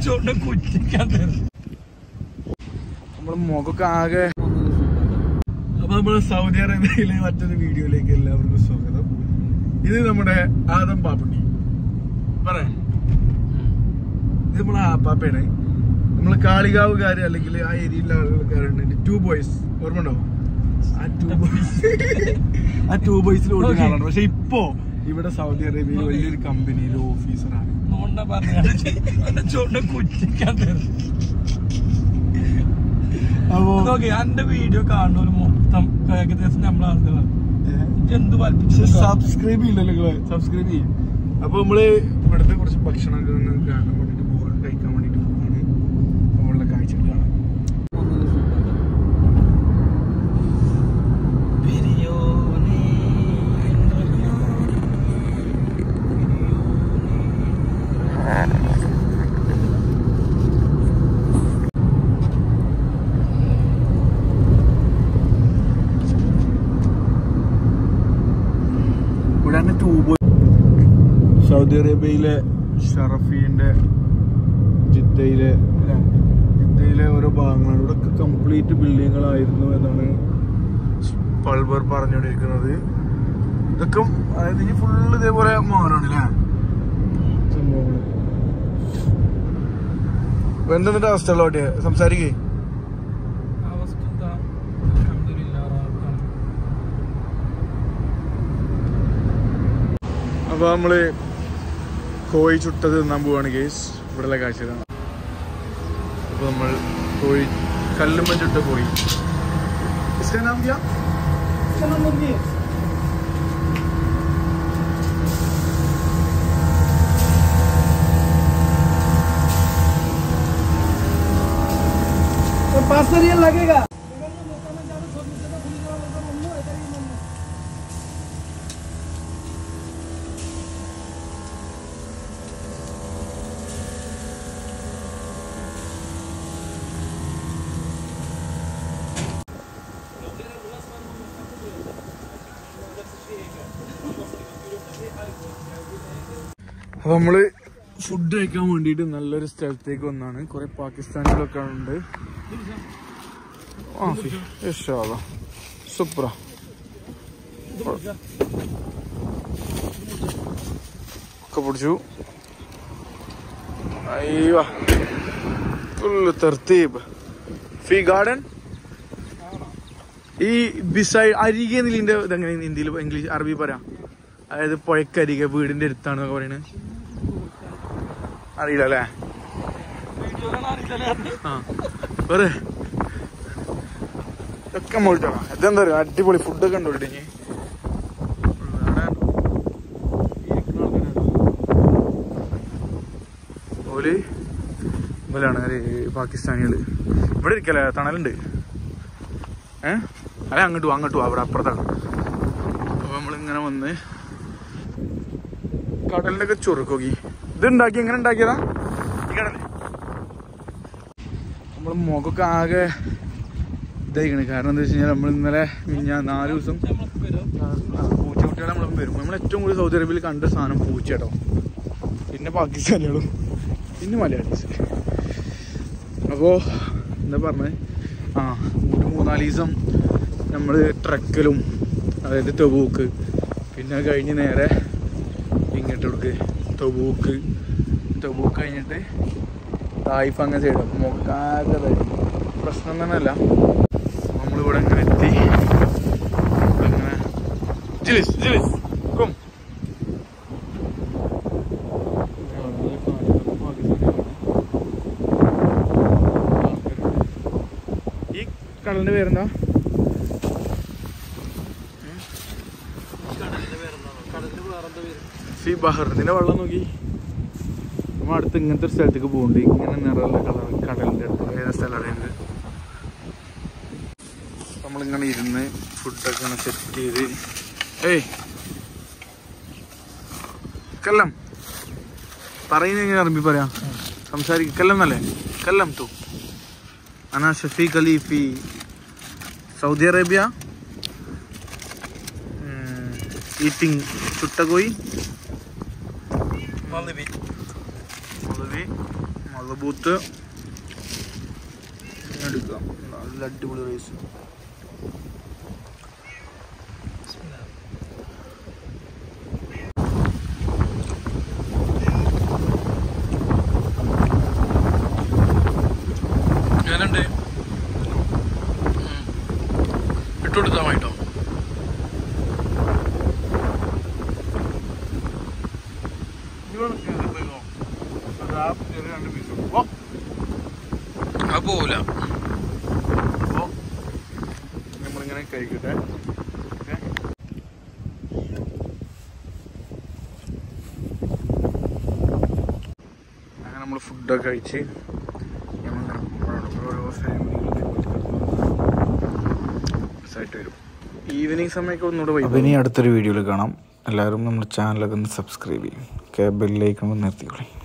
ചുണ്ട് കുറ്റിക്കാൻ നമ്മളെ മുഖമൊക്കെ ആകെ അപ്പൊ നമ്മള് സൗദി അറേബ്യയിലെ മറ്റൊരു വീഡിയോയിലേക്ക് എല്ലാവർക്കും സ്വാഗതം ഇത് നമ്മുടെ ആദം പാപ്പുട്ടി പറ ഇത് നമ്മളെ ആപ്പാപ്പയാണ് നമ്മള് കാളികാവുകാര് അല്ലെങ്കിൽ ആ ഏരിയയിലെ ആളുകൾക്കാരുണ്ട് ടു ബോയ്സ് ഓർമ്മ ഉണ്ടോ ആ ടു ബോയ്സ് ആ ടു ബോയ്സിൽ ഓടുന്ന ആളാണ് പക്ഷെ ഇപ്പോ ഇവിടെ സൗദി അറേബ്യയിൽ വലിയൊരു കമ്പനിയിലെ ഓഫീസറാണ് നോണ്ട പറഞ്ഞു ചുണ്ട് കുറ്റിക്കാൻ അപ്പോ നോക്കി എന്റെ വീഡിയോ കാണുന്നവര് മൊത്തം ഏകദേശം നമ്മളെ ആളുകളാണ് ഇത് എന്ത് വലിപ്പിച്ചു സബ്സ്ക്രൈബ് ചെയ്യില്ലല്ലോ നിങ്ങള് സബ്സ്ക്രൈബ് ചെയ്യും അപ്പൊ നമ്മള് ഇവിടുത്തെ കുറച്ച് ഭക്ഷണമൊക്കെ ഒന്ന് കാണാൻ വേണ്ടിട്ട് പോവാണ് കഴിക്കാൻ വേണ്ടിട്ട് പോവാണ് നമ്മളുടെ കാഴ്ചകൾ കാണാം ഇവിടെ തന്നെ ട്യൂബ് സൗദി അറേബ്യയിലെ ഷറഫീന്റെ ജിദ്ദയിലെ അല്ലേ? ജിദ്ദയിലെ ഓരോ ഭാഗങ്ങളാണ് ഇവിടെ കംപ്ലീറ്റ് ബിൽഡിങ്ങുകളായിരുന്നു എന്നാണ് പൾബർ പറഞ്ഞുകൊണ്ടിരിക്കുന്നത് ഇതൊക്കെ അതായത് ഇനി ഫുള്ള് ഇതേപോലെ മാറാണ് അല്ലേ സംഭവങ്ങള് ഇപ്പൊ എന്താ നിന്റെ അവസ്ഥ ഉള്ള സംസാരിക്കേ അവസ്ഥ എന്താ അൽഹംദുലില്ലാ റാഹത്താണ്. അപ്പൊ നമ്മള് കോഴി ചുട്ടത് തിന്നാൻ പോവാണ് കേസ് ഇവിടെയുള്ള കാഴ്ചകളാണ് അപ്പൊ നമ്മൾ കോഴി കല്ലുമ്മ ചുട്ട കോഴി इसका नाम क्या पाँच सौ रियल लगेगा അപ്പൊ നമ്മള് ഫുഡ് കഴിക്കാൻ വേണ്ടിയിട്ട് നല്ലൊരു സ്ഥലത്തേക്ക് വന്നാണ് കുറെ പാകിസ്ഥാനികളൊക്കെ ഉണ്ട് ആ സൂപ്പറാ ഒക്കെ പിടിച്ചു അയ്യോ ഫുള്ള് തർത്തീബ് ഫീ ഗാർഡൻ ഈ ബിസൈഡ് അരികെ നിലിന്റെ ഇതെങ്ങനെ ഹിന്ദിയിൽ ഇംഗ്ലീഷ് അറബി പറയാം അതായത് പുഴക്കരികെ വീടിന്റെ അടുത്താണ് എന്നൊക്കെ പറയുന്നത് അറിയില്ല അല്ലേ ആ വേറെ ഒക്കെ മോളിട്ടാണ് ഇതെന്താ പറയുക അടിപൊളി ഫുഡൊക്കെ ഉണ്ടോ ഇവിടെ ഇനി ഓല് ഇവലാണ് പാകിസ്ഥാനികള് ഇവിടെ ഇരിക്കല്ലേ തണലുണ്ട് ഏ അല്ല അങ്ങോട്ട് പോ അങ്ങോട്ട് പോ അവിടെ അപ്പുറത്താണ് അപ്പൊ നമ്മളിങ്ങനെ വന്ന് കടലിന്റെ ഒക്കെ ചൊറുക്കോക്കി ഇത് ഉണ്ടാക്കി എങ്ങനെ ഉണ്ടാക്കിയതാ ഈ കടല് നമ്മളെ മുഖമൊക്കെ ആകെ ഇതായിക്കണ് കാരണം എന്താ വെച്ച് കഴിഞ്ഞാൽ നമ്മൾ ഇന്നലെ ഞാൻ നാല് ദിവസം പൂച്ച കുട്ടികളെ നമ്മൾ വരും നമ്മൾ ഏറ്റവും കൂടുതൽ സൗദി അറേബ്യയിൽ കണ്ട സാധനം പൂച്ച കേട്ടോ പിന്നെ പാകിസ്ഥാനികളും പിന്നെ മലയാളീസ് അപ്പോൾ എന്താ പറഞ്ഞത് ആ ഒരു മൂന്നാല് ദിവസം നമ്മൾ ട്രക്കിലും അതായത് തെബൂക്ക് പിന്നെ അത് കഴിഞ്ഞ് നേരെ ഇങ്ങോട്ട് കൊടുക്ക് തെബൂക്ക് തെബൂക്ക് കഴിഞ്ഞിട്ട് തായിഫ് അങ്ങനെ സൈഡ് അപ്പം മുഖാകെ പ്രശ്നം തന്നെയല്ല നമ്മളിവിടെ ഇങ്ങനെ എത്തി ഇവിടെ ഇങ്ങനെ ജിലിസ് ജിലിസ് കും ഈ കടലിന്റെ പേരെന്താ ഫി ബഹർ ഇതിന്റെ വെള്ളം നോക്കി നമ്മൾ അടുത്ത് ഇങ്ങനത്തെ ഒരു സ്ഥലത്തേക്ക് പോകുന്നുണ്ട് ഇങ്ങനെ നിറമുള്ള കളർ കടലിന്റെ അടുത്ത് ഏതാ സ്ഥലമാണ് നമ്മളിങ്ങനെ ഇരുന്ന് ഫുഡൊക്കെ ഇങ്ങനെ സെറ്റ് ചെയ്ത് ഏയ് കല്ലം പറയുന്ന അറബി പറയാം സംസാരിക്കും കല്ലം എന്നല്ലേ കല്ലം തൂ അനാ ഷഫീഖ് അലി ഫി സൗദി അറേബ്യ ഈറ്റിംഗ് ചുട്ടകോയി മലബി മുളവി മലബൂത്ത് എടുക്കാം നല്ല അടിപൊളി റൈസ് ഞാനുണ്ട് ഇട്ടുകൊടുത്താൽ മതിട്ടോ അത് പോവില്ല നമ്മളിങ്ങനെ കഴിക്കട്ടെ ഓക്കെ അങ്ങനെ നമ്മൾ ഫുഡൊക്കെ കഴിച്ച് ഞങ്ങളിങ്ങനെ ഓരോ ഫാമിലി വരും ഈവനിങ് സമയമൊക്കെ ഒന്നുകൂടെ അപ്പോൾ ഇനി അടുത്തൊരു വീഡിയോയിൽ കാണാം എല്ലാവരും നമ്മുടെ ചാനലൊക്കെ ഒന്ന് സബ്സ്ക്രൈബ് ചെയ്യും ഓക്കെ ബെല്ലൈക്കണം നിർത്തിക്കോളി